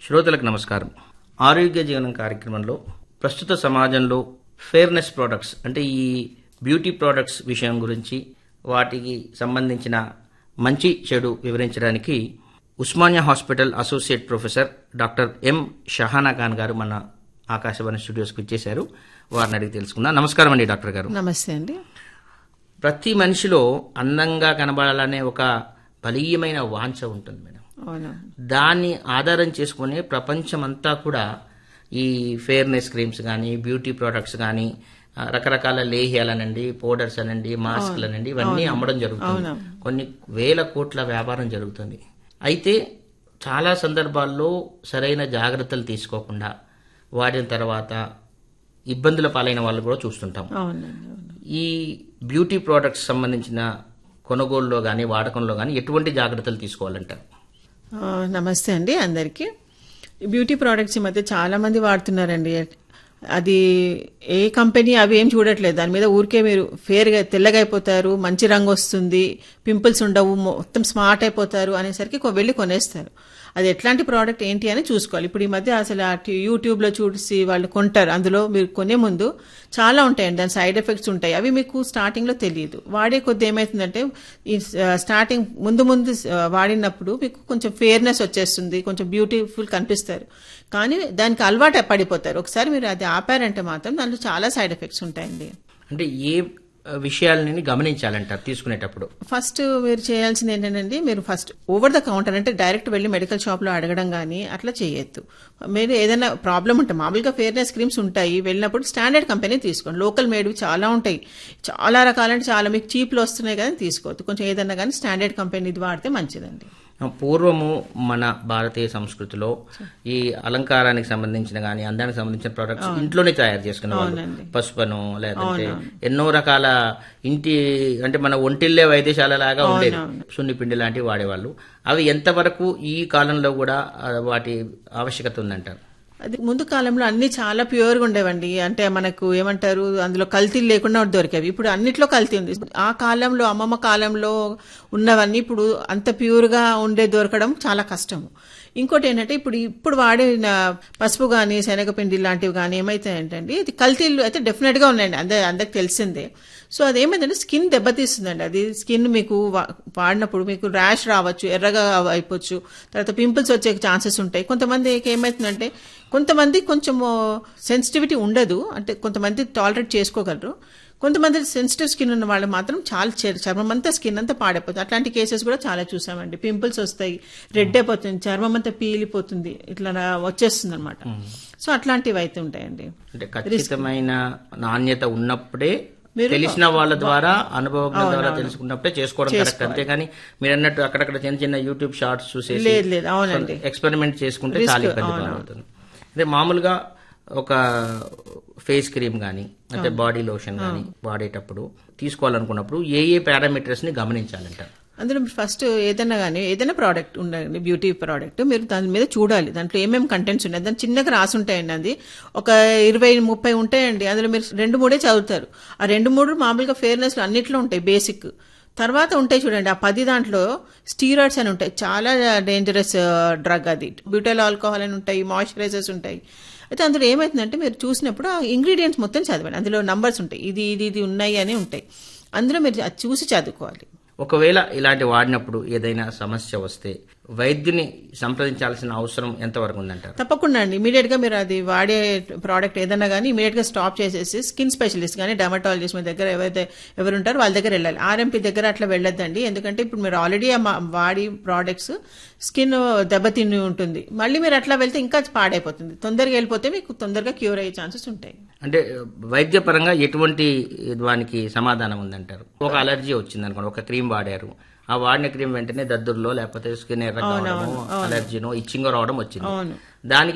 శ్రోతలకు నమస్కారం ఆరోగ్య జీవనం కార్యక్రమంలో ప్రస్తుత సమాజంలో ఫేర్నెస్ ప్రోడక్ట్స్ అంటే ఈ బ్యూటీ ప్రోడక్ట్స్ విషయం గురించి వాటికి సంబంధించిన మంచి చెడు వివరించడానికి Osmania hospital associate professor doctor M Shahana Khan garu మన ఆకాశవాణి స్టూడియోస్కి వచ్చేశారు వారిని అడిగి తెలుసుకుందాం నమస్కారం అండి డాక్టర్ గారు నమస్తే అండి ప్రతి మనిషిలో అందంగా కనబడాలనే ఒక బలీయమైన వాంఛ ఉంటుంది మేడం అవును దాన్ని ఆధారం చేసుకుని ప్రపంచమంతా కూడా ఈ ఫేర్నెస్ క్రీమ్స్ కానీ బ్యూటీ ప్రోడక్ట్స్ కానీ ఆ, రకరకాల లేహ్యాలనండి పౌడర్స్ అనండి మాస్క్లు అనండి ఇవన్నీ అమ్మడం జరుగుతుంది కొన్ని వేల కోట్ల వ్యాపారం జరుగుతుంది అయితే చాలా సందర్భాల్లో సరైన జాగ్రత్తలు తీసుకోకుండా వాడిన తర్వాత ఇబ్బందుల పాలైన వాళ్ళు కూడా చూస్తుంటాం అవునండి అవును ఈ బ్యూటీ ప్రోడక్ట్స్ సంబంధించిన కొనుగోలులో కానీ వాడకంలో కానీ ఎటువంటి జాగ్రత్తలు తీసుకోవాలంటారు ఆ, నమస్తే అండి అందరికీ బ్యూటీ ప్రోడక్ట్స్ ఈ మధ్య చాలా మంది వాడుతున్నారండి అది ఏ కంపెనీ అవి ఏం చూడట్లేదు దాని మీద ఊరికే మీరు ఫేర్గా తెల్లగా అయిపోతారు మంచి రంగు వస్తుంది పింపుల్స్ ఉండవు మొత్తం స్మార్ట్ అయిపోతారు అనేసరికి కొ- వెళ్ళి కొనేస్తారు అది ఎట్లాంటి ప్రోడక్ట్ ఏంటి అని చూసుకోవాలి ఇప్పుడు ఈ మధ్య అసలు ఆ టి- యూట్యూబ్లో చూసి వాళ్ళు కొంటారు అందులో మీరు కొనే ముందు చాలా ఉంటాయండి దాని సైడ్ ఎఫెక్ట్స్ ఉంటాయి అవి మీకు స్టార్టింగ్లో తెలియదు వాడే కొద్ది ఏమవుతుందంటే ఈ ఆ, స్టార్టింగ్ ముందు ముందు ఆ, వాడినప్పుడు మీకు కొంచెం ఫేర్నెస్ వచ్చేస్తుంది కొంచెం బ్యూటిఫుల్ కనిపిస్తారు కానీ దానికి అలవాటు పడిపోతారు ఒకసారి మీరు అది ఆపారంటే మాత్రం దాంట్లో చాలా సైడ్ ఎఫెక్ట్స్ ఉంటాయండి అంటే ఏ ఆ, విషయాలని గమనించాలంటారు తీసుకునేటప్పుడు ఫస్ట్ మీరు చేయాల్సింది ఏంటంటే మీరు ఫస్ట్ ఓవర్ ద కౌంటర్ అంటే డైరెక్ట్ వెళ్ళి మెడికల్ షాప్లో అడగడం కానీ అట్లా చేయొద్దు మీరు ఏదైనా ప్రాబ్లం ఉంటే మామూలుగా ఫేర్నెస్ క్రీమ్స్ ఉంటాయి వెళ్ళినప్పుడు స్టాండర్డ్ కంపెనీ తీసుకోండి లోకల్ మేడ్వి చాలా ఉంటాయి చాలా రకాలంటే చాలా మీకు చీప్లో వస్తున్నాయి కానీ తీసుకోవద్దు కొంచెం ఏదైనా కానీ స్టాండర్డ్ కంపెనీది వాడితే మంచిదండి ఆ, పూర్వము మన భారతీయ సంస్కృతిలో ఈ అలంకారానికి సంబంధించిన కానీ అందానికి సంబంధించిన ప్రోడక్ట్స్ ఇంట్లోనే తయారు చేసుకునే వాళ్ళు అవునండి. పసుపను లేదంటే ఎన్నో రకాల ఇంటి అంటే మన ఒంటిల్లే వైద్యశాల లాగా ఉండేది సున్నిపిండి లాంటివి వాడేవాళ్ళు అవి ఎంతవరకు ఈ కాలంలో కూడా ఆ, వాటి ఆవశ్యకత ఉందంటారు అది ముందు కాలంలో అన్ని చాలా ప్యూర్గా ఉండేవండి అంటే మనకు ఏమంటారు అందులో కల్తీలు లేకుండా దొరికేవి ఇప్పుడు అన్నిట్లో కల్తీ ఉంది ఆ కాలంలో అమ్మమ్మ కాలంలో ఉన్నవన్నీ ఇప్పుడు అంత ప్యూర్గా ఉండే దొరకడం చాలా కష్టము ఇంకోటి ఏంటంటే ఇప్పుడు ఇప్పుడు వాడిన పసుపు కానీ శనగపిండి లాంటివి కానీ ఏమైతాయంటే ఇది కల్తీలు అయితే డెఫినెట్ గా ఉన్నాయండి అంద అందరికి తెలిసిందే సో అదేమైందంటే స్కిన్ దెబ్బతీస్తుందండి అది స్కిన్ మీకు వా- వాడినప్పుడు మీకు ర్యాష్ రావచ్చు ఎర్రగా అయిపోవచ్చు తర్వాత పింపుల్స్ వచ్చే ఛాన్సెస్ ఉంటాయి కొంతమందికి ఏమవుతుందంటే కొంతమంది కొంచెం సెన్సిటివిటీ ఉండదు అంటే కొంతమంది టాలరేట్ చేసుకోగలరు కొంతమంది సెన్సిటివ్ స్కిన్ ఉన్న వాళ్ళు మాత్రం చాలా చే- చర్మం అంతా స్కిన్ అంతా పాడైపోతుంది అట్లాంటి కేసెస్ కూడా చాలా చూసామండి పింపుల్స్ వస్తాయి రెడ్ అయిపోతుంది చర్మం అంతా పీలిపోతుంది ఇట్లా వచ్చేస్తుంది అనమాట సో అట్లాంటివి అయితే ఉంటాయండి అంటే ఖచ్చితమైన నాణ్యత ఉన్నప్పుడే తెలిసిన వాళ్ళ ద్వారా అనుభవం ద్వారా తెలుసుకున్నప్పుడే చేసుకోవడం కరెక్ట్ అంతేగాని మీరు అన్నట్టు అక్కడక్కడ చిన్న చిన్న యూట్యూబ్ షార్ట్స్ చూసేసి లేదు లేదు అవునండి ఎక్స్పెరిమెంట్ చేసుకుంటే చాలా ఇబ్బంది పడుతుంది అంటే మామూలుగా ఒక ఫేస్ క్రీమ్ కానీ అంటే బాడీ లోషన్ కానీ వాడేటప్పుడు తీసుకోవాలనుకున్నప్పుడు ఏ ఏ పారామీటర్స్ ని గమనించాలంట అందులో మీరు ఫస్ట్ ఏదైనా కానీ ఏదైనా ప్రోడక్ట్ ఉండండి బ్యూటీ ప్రోడక్ట్ మీరు దాని మీద చూడాలి దాంట్లో ఏమేమి కంటెంట్స్ ఉన్నాయి దాని చిన్నగా రాసి ఉంటాయండి అది ఒక ఇరవై ముప్పై ఉంటాయండి అందులో మీరు రెండు మూడే చదువుతారు ఆ రెండు మూడు మామూలుగా ఫేర్నెస్ అన్నిట్లో ఉంటాయి బేసిక్ తర్వాత ఉంటాయి చూడండి ఆ పది దాంట్లో స్టీరాయిడ్స్ అని ఉంటాయి చాలా డేంజరస్ డ్రగ్ అది బ్యూటైల్ ఆల్కహాల్ అని ఉంటాయి మాయిశ్చరైజర్స్ ఉంటాయి అయితే అందులో ఏమవుతుందంటే మీరు చూసినప్పుడు ఆ ఇంగ్రీడియంట్స్ మొత్తం చదవండి అందులో నంబర్స్ ఉంటాయి ఇది ఇది ఇది ఉన్నాయి అని ఉంటాయి అందులో మీరు అది చూసి చదువుకోవాలి ఒకవేళ ఇలాంటి వాడినప్పుడు ఏదైనా సమస్య వస్తే వైద్యుని సంప్రదించాల్సిన అవసరం ఎంతవరకు ఉందంటారు తప్పకుండా అండి ఇమీడియట్ గా మీరు అది వాడే ప్రోడక్ట్ ఏదైనా కానీ ఇమీడియట్ గా స్టాప్ చేసేసి స్కిన్ స్పెషలిస్ట్ కానీ డర్మటాలజిస్ట్ మీ దగ్గర ఎవరైతే ఎవరు ఉంటారో వాళ్ళ దగ్గర వెళ్ళాలి ఆర్ఎంపీ దగ్గర అట్లా వెళ్ళొద్దండి ఎందుకంటే ఇప్పుడు మీరు ఆల్రెడీ వాడి ప్రోడక్ట్స్ స్కిన్ దెబ్బతిని ఉంటుంది మళ్ళీ మీరు అట్లా వెళ్తే ఇంకా పాడైపోతుంది తొందరగా వెళ్ళిపోతే మీకు తొందరగా క్యూర్ అయ్యే ఛాన్సెస్ ఉంటాయి అంటే వైద్యపరంగా ఎటువంటి దానికి సమాధానం ఉందంటారు ఒక అలర్జీ వచ్చింది అనుకోండి ఒక క్రీమ్ వాడారు ఆ వాడిన క్రీమ్ వెంటనే దద్దుర్లో లేకపోతే స్కిన్ ఎర్ర కావడమో అలర్జీనో ఇచ్చింగో రావడం వచ్చింది అవును దానికి